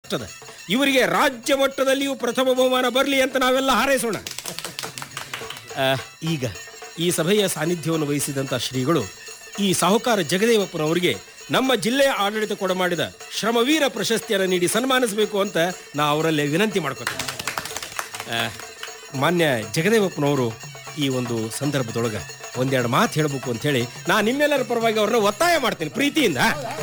ಸಾಕಷ್ಟದ ಇವರಿಗೆ ರಾಜ್ಯ ಮಟ್ಟದಲ್ಲಿಯೂ ಪ್ರಥಮ ಬಹುಮಾನ ಬರಲಿ ಅಂತ ನಾವೆಲ್ಲ ಹಾರೈಸೋಣ ಆ, ಈಗ ಈ ಸಭೆಯ ಸಾನ್ನಿಧ್ಯವನ್ನು ವಹಿಸಿದಂಥ ಶ್ರೀಗಳು ಈ ಸಾಹುಕಾರ ಜಗದೇವಪ್ಪನವರಿಗೆ ನಮ್ಮ ಜಿಲ್ಲೆಯ ಆಡಳಿತ ಕೊಡಮಾಡಿದ ಶ್ರಮವೀರ ಪ್ರಶಸ್ತಿಯನ್ನು ನೀಡಿ ಸನ್ಮಾನಿಸಬೇಕು ಅಂತ ನಾ ಅವರಲ್ಲಿ ವಿನಂತಿ ಮಾಡ್ಕೊತೀನಿ ಆ, ಮಾನ್ಯ ಜಗದೇವಪ್ಪನವರು ಈ ಒಂದು ಸಂದರ್ಭದೊಳಗೆ ಒಂದೆರಡು ಮಾತು ಹೇಳಬೇಕು ಅಂತ ಹೇಳಿ ನಾ ನಿಮ್ಮೆಲ್ಲರ ಪರವಾಗಿ ಅವ್ರನ್ನ ಒತ್ತಾಯ ಮಾಡ್ತೀನಿ ಪ್ರೀತಿಯಿಂದ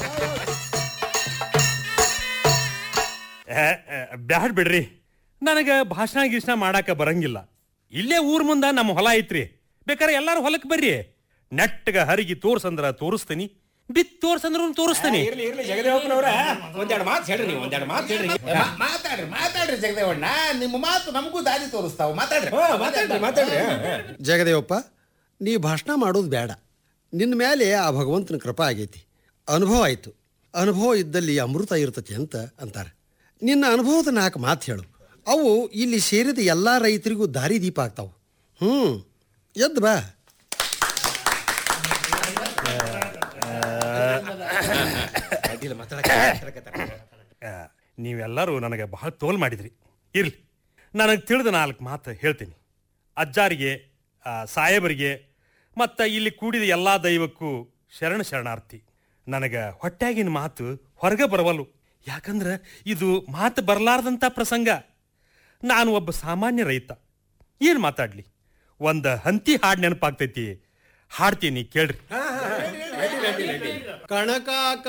ಬ್ಯಾಡ್ ಬಿಡ್ರಿ ನನಗ ಭಾಷಣ ಗೀಷಣ ಮಾಡಾಕ ಬರಂಗಿಲ್ಲ ಇಲ್ಲೇ ಊರ್ ಮುಂದ ನಮ್ಮ ಹೊಲ ಐತ್ರಿ ಬೇಕಾರೆ ಎಲ್ಲಾರು ಹೊಲಕ್ ಬರ್ರಿ ನೆಟ್ಟಗ ಹರಿಗಿ ತೋರ್ಸಂದ್ರ ತೋರಿಸ್ತೀನಿ ಬಿತ್ ತೋರ್ಸಂದ್ರ ತೋರಿಸ್ತೀನಿ ಇರ್ಲಿ ಇರ್ಲಿ ಜಗದೇವಪ್ಪನವ್ರ ಒಂದೆರಡು ಮಾತು ಹೇಳ್ರಿ ನೀವು ಒಂದೆರಡು ಮಾತು ಹೇಳ್ರಿ ಮಾ- ಮಾತಾಡ್ರಿ ಮಾತಾಡ್ರಿ ಜಗದೇವಣ್ಣ ನಿಮ್ಮ ಮಾತು ನಮಗೂ ದಾರಿ ತೋರಿಸ್ತಾವ ಮಾತಾಡ್ರಿ ಹಾ, ಮಾತಾಡ್ರಿ ಮಾತಾಡ್ರಿ ಜಗದೇವಪ್ಪ ನೀ ಭಾಷಣ ಮಾಡೋದು ಬೇಡ ನಿನ್ನ ಮೇಲೆ ಆ ಭಗವಂತನ ಕೃಪಾ ಆಗೈತಿ ಅನುಭವ ಆಯಿತು ಅನುಭವ ಇದ್ದಲ್ಲಿ ಅಮೃತ ಇರ್ತತಿ ಅಂತ ಅಂತಾರೆ ನಿನ್ನ ಅನುಭವದ ನಾಲ್ಕು ಮಾತು ಹೇಳು ಅವು ಇಲ್ಲಿ ಸೇರಿದ ಎಲ್ಲ ರೈತರಿಗೂ ದಾರಿ ದೀಪ ಆಗ್ತಾವು ಹ್ಞೂ ಎದ್ದು ಬಾ ಅಡ್ಡಿಲ್ಲ, ಮಾತಾಡಕ್ಕೆ- ಆ, ನೀವೆಲ್ಲರೂ ನನಗೆ ಬಹಳ ತೋಲ್ ಮಾಡಿದ್ರಿ ಇರ್ಲಿ ನನಗೆ ತಿಳಿದ ನಾಲ್ಕು ಮಾತು ಹೇಳ್ತೀನಿ ಅಜ್ಜಾರಿಗೆ ಆ, ಸಾಹೇಬರಿಗೆ ಮತ್ತು ಇಲ್ಲಿ ಕೂಡಿದ ಎಲ್ಲ ದೈವಕ್ಕೂ ಶರಣ ಶರಣಾರ್ಥಿ ನನಗೆ ಹೊಟ್ಯಾಗಿನ ಮಾತು ಹೊರಗೆ ಬರವಲ್ಲು ಯಾಕಂದ್ರೆ ಇದು ಮಾತು ಬರಲಾರ್ದಂಥ ಪ್ರಸಂಗ ನಾನು ಒಬ್ಬ ಸಾಮಾನ್ಯ ರೈತ ಏನು ಮಾತಾಡ್ಲಿ ಒಂದು ಹಂತಿ ಹಾಡು ನೆನಪಾಗ್ತೈತಿ ಹಾಡ್ತೀನಿ ಕೇಳ್ರಿ ಕಣಕ